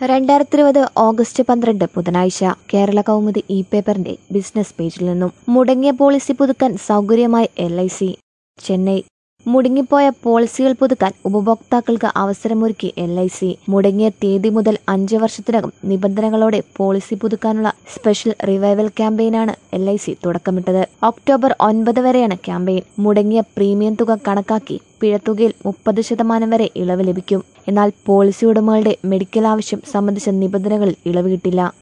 രണ്ടായിരത്തി ഇരുപത് ഓഗസ്റ്റ് പന്ത്രണ്ട് ബുധനാഴ്ച കേരള കൗമുദി ഇ പേപ്പറിന്റെ ബിസിനസ് പേജിൽ നിന്നും മുടങ്ങിയ പോളിസി പുതുക്കാൻ സൗകര്യമായി എൽ ഐ സി ചെന്നൈ മുടങ്ങിപ്പോയ പോളിസികൾ പുതുക്കാൻ ഉപഭോക്താക്കൾക്ക് അവസരമൊരുക്കി എൽ ഐ സി മുടങ്ങിയ തീയതി മുതൽ അഞ്ച് വർഷത്തിനകം നിബന്ധനകളോടെ പോളിസി പുതുക്കാനുള്ള സ്പെഷ്യൽ റിവൈവൽ ക്യാമ്പയിനാണ് എൽ ഐ സി തുടക്കമിട്ടത് ഒക്ടോബർ ഒൻപത് വരെയാണ് ക്യാമ്പയിൻ മുടങ്ങിയ പ്രീമിയം തുക കണക്കാക്കി പിഴത്തുകയിൽ മുപ്പത് ശതമാനം വരെ ഇളവ് ലഭിക്കും എന്നാൽ പോളിസി ഉടമകളുടെ മെഡിക്കൽ ആവശ്യം സംബന്ധിച്ച നിബന്ധനകളിൽ ഇളവ് കിട്ടില്ല